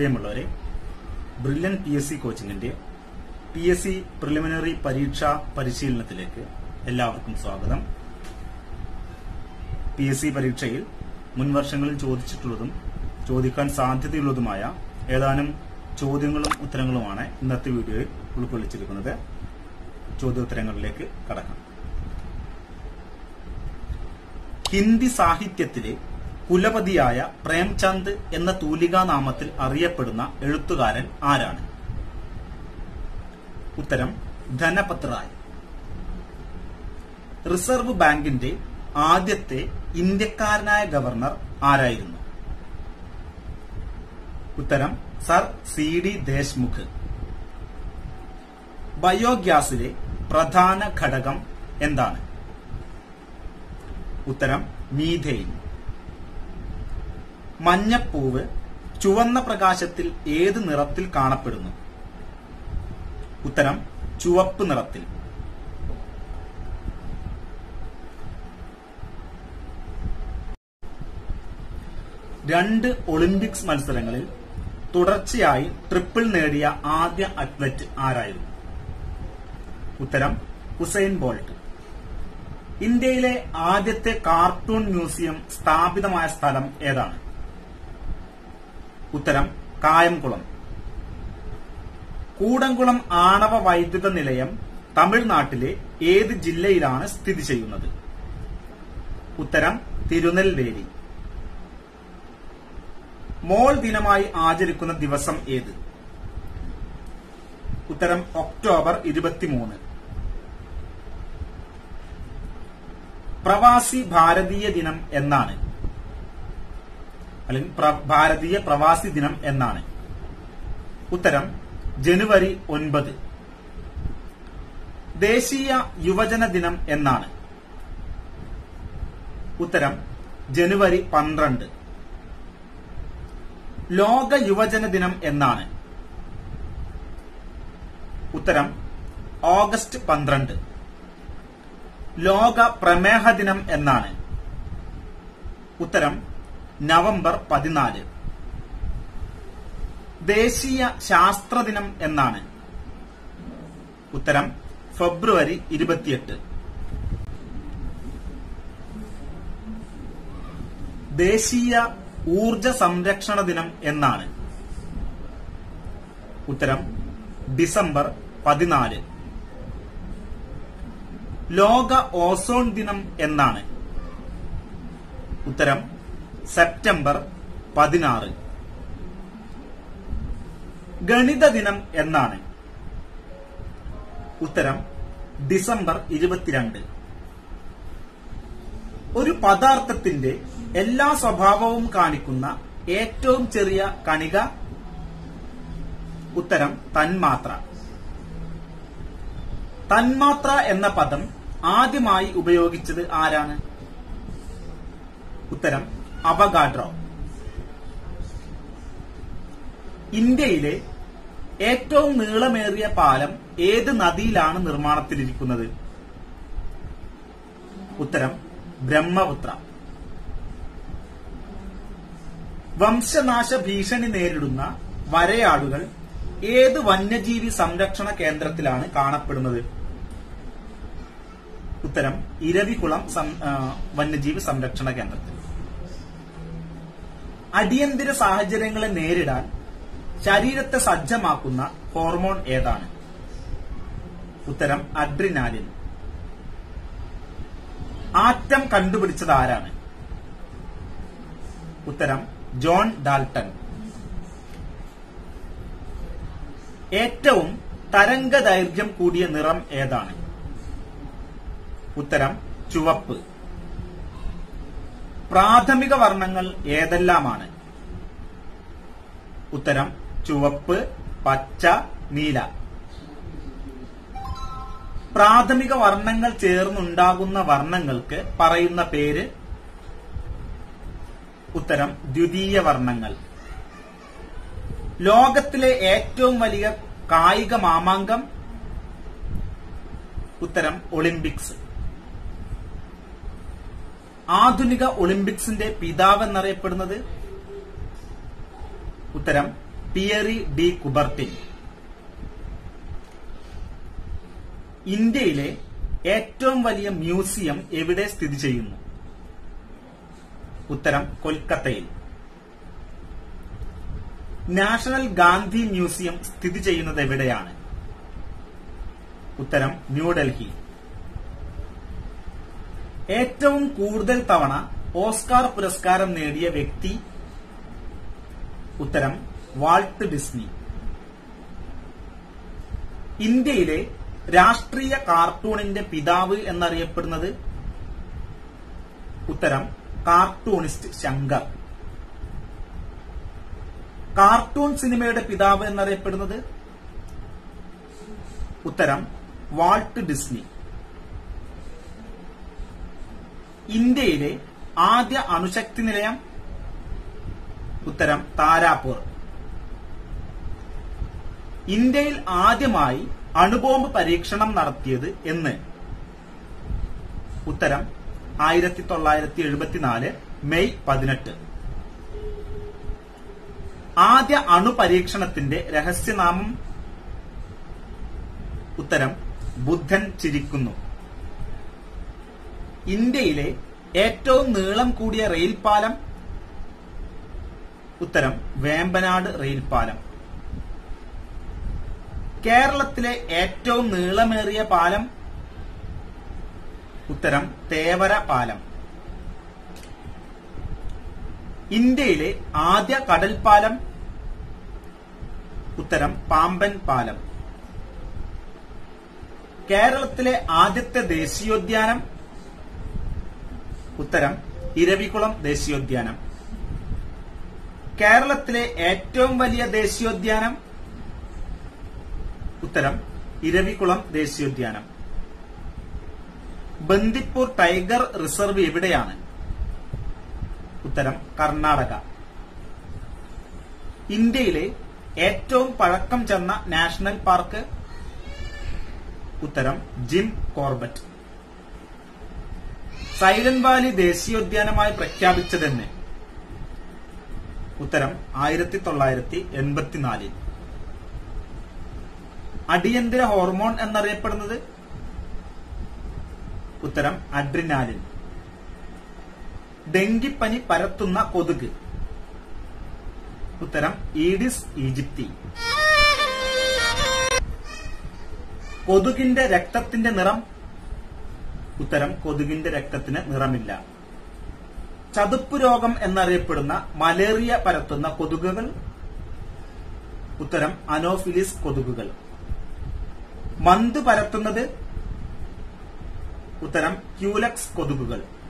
പ്രിയമുള്ളവരെ brilliant P S C കോച്ചിങ്ങിന്റെ P S C preliminary പരീക്ഷാ പരിശീലനത്തിലേക്ക് എല്ലാവർക്കും സ്വാഗതം പി എസ് സി പരീക്ഷയിൽ മുൻവർഷങ്ങളിൽ ചോദിച്ചിട്ടുള്ളതും ചോദിക്കാൻ സാധ്യതയുള്ളതുമായ ഏതാനും ചോദ്യങ്ങളും ഉത്തരങ്ങളുമാണ് ഇന്നത്തെ വീഡിയോയിൽ ഉൾക്കൊള്ളിച്ചിരിക്കുന്നത് ചോദ്യോത്തരങ്ങളിലേക്ക് കടക്കാം ഹിന്ദി സാഹിത്യത്തിലെ കുലപതിയായ പ്രേംചന്ദ് എന്ന തൂലികാനാമത്തിൽ അറിയപ്പെടുന്ന എഴുത്തുകാരൻ ആരാണ് ഉത്തരം ധനപത് റായ് റിസർവ് ബാങ്കിന്റെ ആദ്യത്തെ ഇന്ത്യക്കാരനായ ഗവർണർ ആരായിരുന്നു ഉത്തരം സർ സി ഡി ദേശ്മുഖ് ബയോഗ്യാസിലെ പ്രധാന ഘടകം എന്താണ് ഉത്തരം മീഥെയിൻ മഞ്ഞപ്പൂവ് ചുവന്ന പ്രകാശത്തിൽ ഏത് നിറത്തിൽ കാണപ്പെടുന്നു ഉത്തരം ചുവപ്പ് നിറത്തിൽ രണ്ട് ഒളിമ്പിക്സ് മത്സരങ്ങളിൽ തുടർച്ചയായി ട്രിപ്പിൾ നേടിയ ആദ്യ അത്ലറ്റ് ആരായിരുന്നു ഉത്തരം ഹുസൈൻ ബോൾട്ട് ഇന്ത്യയിലെ ആദ്യത്തെ കാർട്ടൂൺ മ്യൂസിയം സ്ഥാപിതമായ സ്ഥലം ഏതാണ് ഉത്തരം കായംകുളം കൂടംകുളം ആണവ വൈദ്യുത നിലയം തമിഴ്നാട്ടിലെ ഏത് ജില്ലയിലാണ് സ്ഥിതി ചെയ്യുന്നത് ഉത്തരം തിരുനെൽവേലി മോൾ ദിനമായി ആചരിക്കുന്ന ദിവസം ഏത് ഉത്തരം ഒക്ടോബർ ഇരുപത്തിമൂന്ന് പ്രവാസി ഭാരതീയ ദിനം എന്നാണ് അല്ലെങ്കിൽ പ്ര- ഭാരതീയ പ്രവാസി ദിനം എന്നാണ് ഉത്തരം ജനുവരി ഒൻപത് ദേശീയ യുവജന ദിനം എന്നാണ് ഉത്തരം ജനുവരി പന്ത്രണ്ട് ലോക യുവജന ദിനം എന്നാണ് ഉത്തരം ഓഗസ്റ്റ് പന്ത്രണ്ട് ലോക പ്രമേഹ ദിനം എന്നാണ് ഉത്തരം നവംബർ പതിനാല് ദേശീയ ശാസ്ത്ര ദിനം എന്നാണ് ഉത്തരം ഫെബ്രുവരി ഇരുപത്തിയെട്ട് ദേശീയ ഊർജ സംരക്ഷണ ദിനം എന്നാണ് ഉത്തരം ഡിസംബർ പതിനാല് ലോക ഓസോൺ ദിനം എന്നാണ് ഉത്തരം സെപ്റ്റംബർ പതിനാറ് ഗണിത ദിനം എന്നാണ് ഉത്തരം ഡിസംബർ ഇരുപത്തിരണ്ട് ഒരു പദാർത്ഥത്തിന്റെ എല്ലാ സ്വഭാവവും കാണിക്കുന്ന ഏറ്റവും ചെറിയ കണിക ഉത്തരം തന്മാത്ര തന്മാത്ര എന്ന പദം ആദ്യമായി ഉപയോഗിച്ചത് ആരാണ് ഉത്തരം അവഗാഡ്രോ ഇന്ത്യയിലെ ഏറ്റവും നീളമേറിയ പാലം ഏത് നദിയിലാണ് നിർമ്മാണത്തിലിരിക്കുന്നത് ഉത്തരം ബ്രഹ്മപുത്ര വംശനാശ ഭീഷണി നേരിടുന്ന വരയാടുകൾ ഏത് വന്യജീവി സംരക്ഷണ കേന്ദ്രത്തിലാണ് കാണപ്പെടുന്നത് ഉത്തരം ഇരവികുളം സം- ആ, വന്യജീവി സംരക്ഷണ കേന്ദ്രത്തിൽ അടിയന്തര സാഹചര്യങ്ങളെ നേരിടാൻ ശരീരത്തെ സജ്ജമാക്കുന്ന ഹോർമോൺ ഏതാണ് ഉത്തരം അഡ്രിനാലിൻ ആറ്റം കണ്ടുപിടിച്ചത് ആരാണ് ഉത്തരം ജോൺ ഡാൽട്ടൺ ഏറ്റവും തരംഗ ദൈർഘ്യം കൂടിയ നിറം ഏതാണ് ഉത്തരം ചുവപ്പ് പ്രാഥമിക വർണ്ണങ്ങൾ ഏതെല്ലാമാണ് ഉത്തരം ചുവപ്പ് പച്ച നീല പ്രാഥമിക വർണ്ണങ്ങൾ ചേർന്നുണ്ടാകുന്ന വർണ്ണങ്ങൾക്ക് പറയുന്ന പേര് ഉത്തരം ദ്വിതീയ വർണ്ണങ്ങൾ ലോകത്തിലെ ഏറ്റവും വലിയ കായിക മാമാങ്കം ഉത്തരം ഒളിമ്പിക്സ് ആധുനിക ഒളിമ്പിക്സിന്റെ പിതാവ് എന്നറിയപ്പെടുന്നത് ഉത്തരം പിയറി ഡി കുബർട്ടിൻ ഇന്ത്യയിലെ ഏറ്റവും വലിയ മ്യൂസിയം എവിടെ സ്ഥിതി ചെയ്യുന്നു ഉത്തരം കൊൽക്കത്തയിൽ നാഷണൽ ഗാന്ധി മ്യൂസിയം സ്ഥിതി ചെയ്യുന്നത് എവിടെയാണ് ഉത്തരം ന്യൂഡൽഹി ഏറ്റവും കൂടുതൽ തവണ ഓസ്കാർ പുരസ്കാരം നേടിയ വ്യക്തി ഉത്തരം വാൾട്ട് ഡിസ്നി ഇന്ത്യയിലെ രാഷ്ട്രീയ കാർട്ടൂണിന്റെ പിതാവ് എന്നറിയപ്പെടുന്നത് ഉത്തരം കാർട്ടൂണിസ്റ്റ് ശങ്കർ കാർട്ടൂൺ സിനിമയുടെ പിതാവ് എന്നറിയപ്പെടുന്നത് ഉത്തരം വാൾട്ട് ഡിസ്നി ഇന്ത്യയിലെ ആദ്യ അണുശക്തി നിലയം ഉത്തരം താരാപൂർ ഇന്ത്യയിൽ ആദ്യമായി അണുബോംബ് പരീക്ഷണം നടത്തിയത് എന്ന് ഉത്തരം ആയിരത്തി തൊള്ളായിരത്തി എഴുപത്തിനാല് മെയ് പതിനെട്ട് ആദ്യ അണുപരീക്ഷണത്തിന്റെ രഹസ്യനാമം ഉത്തരം ബുദ്ധൻ ചിരിക്കുന്നു ഇന്ത്യയിലെ ഏറ്റവും നീളം കൂടിയ റെയിൽപാലം ഉത്തരം വേമ്പനാട് റെയിൽപാലം കേരളത്തിലെ ഏറ്റവും നീളമേറിയ പാലം ഉത്തരം തേവര പാലം ഇന്ത്യയിലെ ആദ്യ കടൽപ്പാലം ഉത്തരം പാമ്പൻ പാലം കേരളത്തിലെ ആദ്യത്തെ ദേശീയോദ്യാനം ഉത്തരം ഇരവികുളം ദേശീയോദ്യാനം കേരളത്തിലെ ഏറ്റവും വലിയ ദേശീയോദ്യാനം ഉത്തരം ഇരവികുളം ദേശീയോദ്യാനം ബന്ദിപ്പൂർ ടൈഗർ റിസർവ് എവിടെയാണ് ഉത്തരം കർണാടക ഇന്ത്യയിലെ ഏറ്റവും പഴക്കം ചെന്ന നാഷണൽ പാർക്ക് ഉത്തരം ജിം കോർബറ്റ് സൈലന്റ് വാലി ദേശീയോദ്യാനമായി പ്രഖ്യാപിച്ചതെന്ന് ഉത്തരം ആയിരത്തി തൊള്ളായിരത്തി എൺപത്തിനാലിൽ അടിയന്തര ഹോർമോൺ എന്നറിയപ്പെടുന്നത് ഉത്തരം അഡ്രിനാലിൻ ഡെങ്കിപ്പനി പരത്തുന്ന കൊതുക് ഉത്തരം ഈഡിസ് ഈജിപ്തി കൊതുകിന്റെ രക്തത്തിന്റെ നിറം ഉത്തരം കൊതുകിന്റെ രക്തത്തിന് നിറമില്ല ചതുപ്പ് രോഗം എന്നറിയപ്പെടുന്ന മലേറിയ പരത്തുന്ന കൊതുകുകൾ ഉത്തരം അനോഫിലിസ് കൊതുകുകൾ മന്ത് പരത്തുന്നത് ഉത്തരം ക്യൂലക്സ് കൊതുകുകൾ